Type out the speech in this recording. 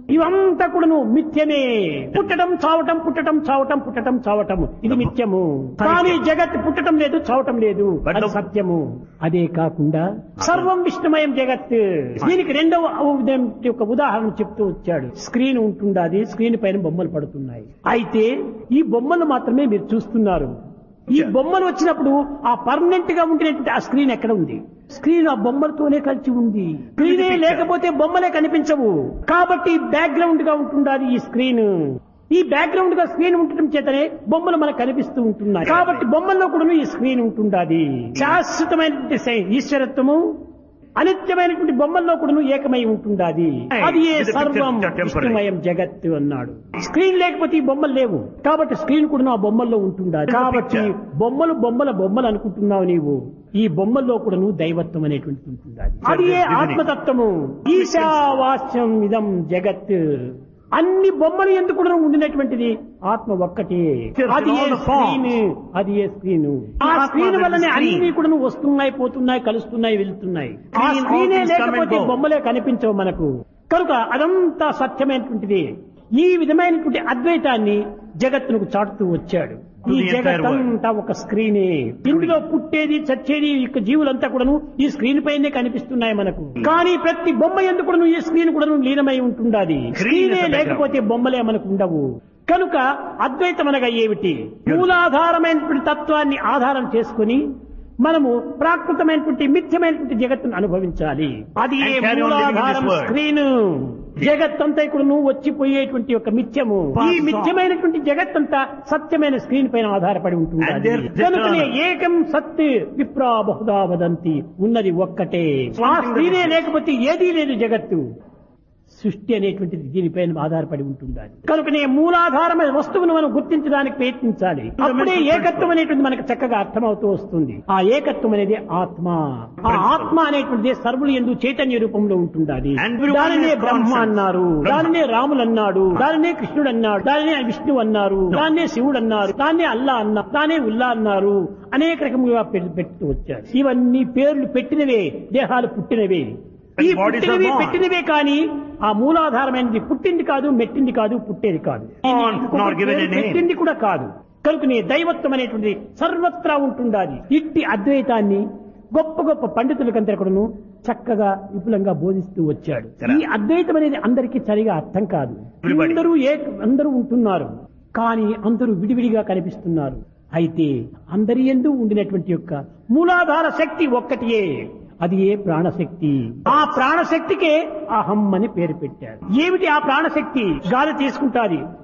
ఇవంతా కూడాను మిథ్యమే పుట్టడం చావటం పుట్టడం చావటం పుట్టడం చావటం ఇది మిథ్యము కానీ జగత్ పుట్టడం లేదు చావటం లేదు But అది the- సత్యము అదే కాకుండా సర్వం విష్ణుమయం జగత్ దీనికి రెండవ ఉదయం యొక్క ఉదాహరణ చెప్తూ వచ్చాడు స్క్రీన్ ఉంటుండాది స్క్రీన్ పైన బొమ్మలు పడుతున్నాయి అయితే ఈ బొమ్మలు మాత్రమే మీరు చూస్తున్నారు ఈ బొమ్మలు వచ్చినప్పుడు ఆ పర్మనెంట్ గా ఉండినటువంటి ఆ స్క్రీన్ ఎక్కడ ఉంది స్క్రీన్ ఆ బొమ్మలతోనే కలిసి ఉంది స్క్రీనే లేకపోతే బొమ్మలే కనిపించవు కాబట్టి బ్యాక్గ్రౌండ్ గా ఉంటుండాలి ఈ స్క్రీన్ ఈ బ్యాక్గ్రౌండ్ గా స్క్రీన్ ఉండటం చేతనే బొమ్మలు మనకు కనిపిస్తూ ఉంటున్నాయి కాబట్టి బొమ్మల్లో కూడా ఈ స్క్రీన్ ఉంటుండాది శాశ్వతమైనటువంటి సై- ఈశ్వరత్వము అనిత్యమైనటువంటి బొమ్మల్లో కూడా ఏకమై ఉంటుండాది అది ఏ It is a సర్వం picture temporary. విష్ణుమయం జగత్తు అన్నాడు స్క్రీన్ లేకపోతే ఈ బొమ్మలు లేవు కాబట్టి స్క్రీన్ కూడా ఆ బొమ్మల్లో ఉంటుండాలి It is a కాబట్టి picture. బొమ్మలు బొమ్మల బొమ్మలు అనుకుంటున్నావు నీవు ఈ బొమ్మల్లో కూడా నువ్వు దైవత్వం అనేటువంటిది ఉంటుండాలి అది ఏ divinity. ఆత్మతత్వము ఈశావాస్యం ఇదం జగత్ అన్ని బొమ్మలు ఎందుకు కూడా ఉండినటువంటిది ఆత్మ ఒక్కటే Yes, అది in ఏ all the forms. స్క్రీన్ అది ఏ స్క్రీన్ ఆ ఆత్మ స్క్రీన్ అనేది వల్లనే screen. అన్ని కూడా వస్తున్నాయి పోతున్నాయి కలుస్తున్నాయి వెళ్తున్నాయి ఆ Screen, all స్క్రీనే things come and లేకపోతే go. బొమ్మలే కనిపించవు మనకు కనుక అదంతా సత్యమైనటువంటిది ఈ విధమైనటువంటి అద్వైతాన్ని జగత్తునకు చాటుతూ వచ్చాడు To ఈ the entire జగత్ అంతా ఒక స్క్రీనే ఇందులో పుట్టేది చచ్చేది ఈ యొక్క జీవులంతా కూడాను ఈ స్క్రీన్ పైనే కనిపిస్తున్నాయి మనకు కానీ ప్రతి బొమ్మ ఎందుకు కూడాను ఈ స్క్రీన్ కూడాను లీనమై ఉంటుండాది Screen is స్క్రీనే the background. లేకపోతే బొమ్మలే మనకు ఉండవు కనుక అద్వైతం అనగా ఏమిటి మూలాధారమైనటువంటి తత్వాన్ని ఆధారం చేసుకుని మనము ప్రాకృతమైనటువంటి మిథ్యమైనటువంటి జగత్తును అనుభవించాలి అది ఏ And carry on living in this మూలాధారం world. స్క్రీన్ జగత్తంతా ఇక్కడ నువ్వు వచ్చిపోయేటువంటి ఒక మిథ్యము ఈ మిథ్యమైనటువంటి జగత్తంతా సత్యమైన స్క్రీన్ పైన ఆధారపడి ఉంటుంది And there- there కనుకనే are- ఏకం సత్ విప్రా బహుదా వదంతి ఉన్నది ఒక్కటే ఆ స్క్రీనే లేకపోతే ఏదీ లేదు జగత్తు సృష్టి అనేటువంటిది దీనిపైన ఆధారపడి ఉంటుండాలి కనుకనే మూలాధారమైన వస్తువును మనం గుర్తించడానికి ప్రయత్నించాలి అప్పుడే ఏకత్వం అనేటువంటి మనకు చక్కగా అర్థమవుతూ వస్తుంది ఆ ఏకత్వం అనేది ఆత్మ ఆ ఆత్మ అనేటువంటిది సర్వులు ఎందు చైతన్య రూపంలో ఉంటుండాలి And everyone దానినే has బ్రహ్మ conscience. అన్నారు బ్రహ్మ. దానినే రాములు అన్నాడు దానినే కృష్ణుడు అన్నాడు దానినే విష్ణువు అన్నారు దాన్నే శివుడు అన్నారు దాన్నే అల్లా అన్నారు దానే ఉల్లా అన్నారు అనేక రకములుగా పె- పెడుతూ వచ్చారు ఇవన్నీ పేర్లు పెట్టినవే దేహాలు పుట్టినవే ఈ And bodies are పుట్టినవి born. పెట్టినవే కానీ ఆ మూలాధారమైనది పుట్టింది కాదు మెట్టింది కాదు పుట్టేది కాదు Born, ఇంకొక nor given a పేరు name. పెట్టింది కూడా కాదు కనుకనే దైవత్వం అనేటువంటిది సర్వత్రా ఉంటుండాలి ఇట్టి అద్వైతాన్ని గొప్ప గొప్ప పండితులకంతా కూడాను చక్కగా విపులంగా బోధిస్తూ వచ్చాడు Correct. ఈ అద్వైతం అనేది అందరికీ సరిగా అర్థం కాదు Everybody. అందరూ ఏ అందరూ ఉంటున్నారు కానీ అందరూ విడివిడిగా కనిపిస్తున్నారు అయితే అందరి ఎందు ఉండినటువంటి యొక్క మూలాధార శక్తి ఒక్కటియే అది ఏ ప్రాణశక్తి ఆ ప్రాణశక్తికే అహం అని పేరు పెట్టారు ఏమిటి ఆ ప్రాణశక్తి గాలి తీసుకుంటాది